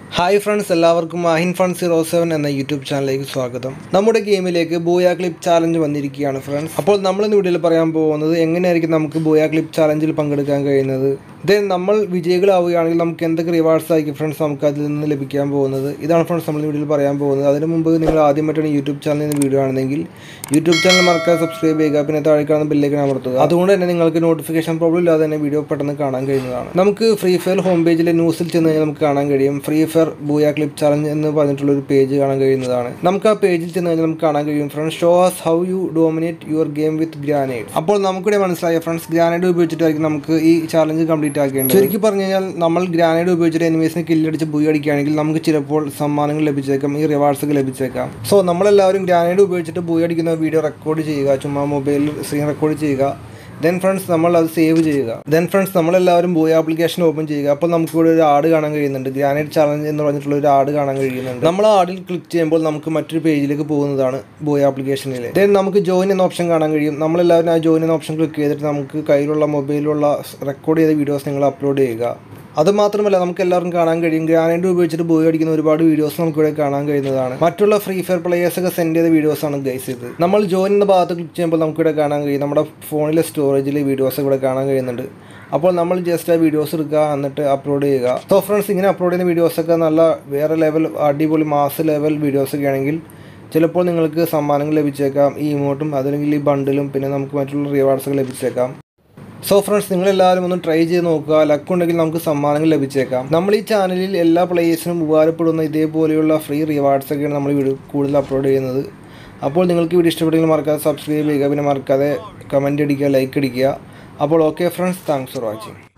hi friends എല്ലാവർക്കും Mahin fun zero seven എന്ന YouTube ചാനലിലേക്ക് സ്വാഗതം നമ്മുടെ ഗെയിമിലേക്ക് ബോയ ക്ലിപ്പ് ചാലഞ്ച് വന്നിരിക്കുകയാണ് ഫ്രണ്ട്സ് അപ്പോൾ നമ്മൾ ഇന്ന് വീഡിയോയിൽ പറയാൻ പോകുന്നത് എങ്ങനെയായിരിക്കും നമുക്ക് ബോയ ക്ലിപ്പ് ചാലഞ്ചിൽ പങ്കെടുക്കാൻ കഴിയുന്നത് ദെൻ നമ്മൾ വിജയികളാവുകയാണെങ്കിൽ നമുക്ക് എന്തൊക്കെ റിവാർഡ്സ് ആയിരിക്കും ഫ്രണ്ട്സ് നമുക്ക് അതിൽ നിന്ന് ലഭിക്കാൻ പോകുന്നത് ഇതാണ് ഫ്രണ്ട്സ് നമ്മൾ ഈ വീഡിയോയിൽ പറയാൻ പോകുന്നത് അതിന് മുമ്പ് നിങ്ങൾ ആദ്യമായിട്ടാണ് യൂട്യൂബ് ചാനലിൽ നിന്ന് വീഡിയോ ആണെങ്കിൽ യൂട്യൂബ് ചാനൽ മറക്കാതെ സബ്സ്ക്രൈബ് ചെയ്യുക പിന്നെ താഴെ കാണുന്ന ബില്ലേക്ക് അമർത്തുക അതുകൊണ്ട് തന്നെ നിങ്ങൾക്ക് നോട്ടിഫിക്കേഷൻ പ്രോബ്ലം ഇല്ലാതെ തന്നെ വീഡിയോ പെട്ടെന്ന് കാണാൻ കഴിയുന്നതാണ് നമുക്ക് ഫ്രീ ഫയർ ഹോം പേജിലെ ന്യൂസിൽ ചെന്ന് കഴിഞ്ഞാൽ നമുക്ക് കാണാൻ കഴിയും free fire booyah clip challenge എന്ന് പറഞ്ഞിട്ടുള്ള ഒരു പേജ് കാണാൻ കഴിയുന്നതാണ് നമുക്ക് ആ പേജിൽ ചെന്ന് കഴിഞ്ഞാൽ നമുക്ക് കാണാൻ കഴിയും friends show us how you dominate your game with grenade അപ്പോൾ നമുക്കിവിടെ മനസ്സിലായ ഫ്രണ്ട്സ് ഗ്രാനൈഡ് ഉപയോഗിച്ചിട്ടായിരിക്കും നമുക്ക് ഈ ചാലഞ്ച് കംപ്ലീറ്റ് ആക്കേണ്ടത് ശരിക്കും പറഞ്ഞു കഴിഞ്ഞാൽ നമ്മൾ ഗ്രാനൈഡ് ഉപയോഗിച്ചിട്ട് എനിമീസിനെ കില്ലടിച്ച് ബുയി അടിക്കുകയാണെങ്കിൽ നമുക്ക് ചിലപ്പോൾ സമ്മാനങ്ങൾ ലഭിച്ചേക്കാം ഈ റിവാർഡ്സ് ഒക്കെ ലഭിച്ചേക്കാം സോ നമ്മളെല്ലാവരും ഗ്രാനൈഡ് ഉപയോഗിച്ചിട്ട് ബുയി അടിക്കുന്ന വീഡിയോ റെക്കോർഡ് ചെയ്യുക ചുമ്മാ മൊബൈലിൽ സ്ക്രീൻ റെക്കോർഡ് ചെയ്യുക ദെൻ ഫ്രണ്ട്സ് നമ്മൾ അത് സേവ് ചെയ്യുക ദെൻ ഫ്രണ്ട്സ് നമ്മളെല്ലാവരും ബോയ് ആപ്ലിക്കേഷൻ ഓപ്പൺ ചെയ്യുക അപ്പോൾ നമുക്ക് ഇവിടെ ഒരു ആഡ് കാണാൻ കഴിയുന്നുണ്ട് ഗ്രാനൈറ്റ് ചാലഞ്ച് എന്ന് പറഞ്ഞിട്ടുള്ള ഒരു ആഡ് കാണാൻ കഴിയുന്നുണ്ട് നമ്മൾ ആ ആഡിൽ ക്ലിക്ക് ചെയ്യുമ്പോൾ നമുക്ക് മറ്റൊരു പേജിലേക്ക് പോകുന്നതാണ് ബോയ് ആപ്ലിക്കേഷനിൽ ദെൻ നമുക്ക് ജോയിൻ എന്ന ഓപ്ഷൻ കാണാൻ കഴിയും നമ്മളെല്ലാവരും ആ ജോയിൻ എന്ന ഓപ്ഷൻ ക്ലിക്ക് ചെയ്തിട്ട് നമുക്ക് കയ്യിലുള്ള മൊബൈലിലുള്ള റെക്കോർഡ് ചെയ്ത വീഡിയോസ് നിങ്ങൾ അപ്ലോഡ് ചെയ്യുക അത് മാത്രമല്ല നമുക്ക് എല്ലാവർക്കും കാണാൻ കഴിയും ഗ്രാനൈഡ് ഉപയോഗിച്ചിട്ട് ബോയ് അടിക്കുന്ന ഒരുപാട് വീഡിയോസ് നമുക്ക് ഇവിടെ കാണാൻ കഴിയുന്നതാണ് മറ്റുള്ള ഫ്രീ ഫയർ പ്ലേയേഴ്സ് ഒക്കെ സെൻഡ് ചെയ്ത വീഡിയോസ് ആണ് ഗൈസ് ഇത് നമ്മൾ ജോയിൻ എന്ന ഭാഗത്ത് ക്ലിക്ക് ചെയ്യുമ്പോൾ നമുക്ക് ഇവിടെ കാണാൻ കഴിയും നമ്മുടെ ഫോണിലെ സ്റ്റോറേജിൽ വീഡിയോസ് ഇവിടെ കാണാൻ കഴിയുന്നുണ്ട് അപ്പോൾ നമ്മൾ ജസ്റ്റ് ആ വീഡിയോസ് എടുക്കുക എന്നിട്ട് അപ്ലോഡ് ചെയ്യുക സോ ഫ്രണ്ട്സ് ഇങ്ങനെ അപ്ലോഡ് ചെയ്യുന്ന വീഡിയോസൊക്കെ നല്ല വേറെ ലെവൽ അടിപൊളി മാസ് ലെവൽ വീഡിയോസ് ഒക്കെ ആണെങ്കിൽ ചിലപ്പോൾ നിങ്ങൾക്ക് സമ്മാനങ്ങൾ ലഭിച്ചേക്കാം ഈ ഇമോട്ടും അതല്ലെങ്കിൽ ഈ ബണ്ടിലും പിന്നെ നമുക്ക് മറ്റുള്ള റിവാർഡ്സ് ഒക്കെ ലഭിച്ചേക്കാം സോ ഫ്രണ്ട്സ് നിങ്ങളെല്ലാവരും ഒന്ന് ട്രൈ ചെയ്ത് നോക്കുക ലക്ക് ഉണ്ടെങ്കിൽ നമുക്ക് സമ്മാനങ്ങൾ ലഭിച്ചേക്കാം നമ്മൾ ഈ ചാനലിൽ എല്ലാ പ്ലേയേഴ്സിനും ഉപകാരപ്പെടുന്ന ഇതേപോലെയുള്ള ഫ്രീ റിവാർഡ്സ് ഒക്കെയാണ് നമ്മൾ വീഡിയോ കൂടുതൽ അപ്ലോഡ് ചെയ്യുന്നത് അപ്പോൾ നിങ്ങൾക്ക് വീഡിയോ ഇഷ്ടപ്പെട്ടെങ്കിൽ മറക്കാതെ സബ്സ്ക്രൈബ് ചെയ്യുക പിന്നെ മറക്കാതെ കമൻറ്റ് അടിക്കുക ലൈക്ക് അടിക്കുക അപ്പോൾ okay friends thanks for watching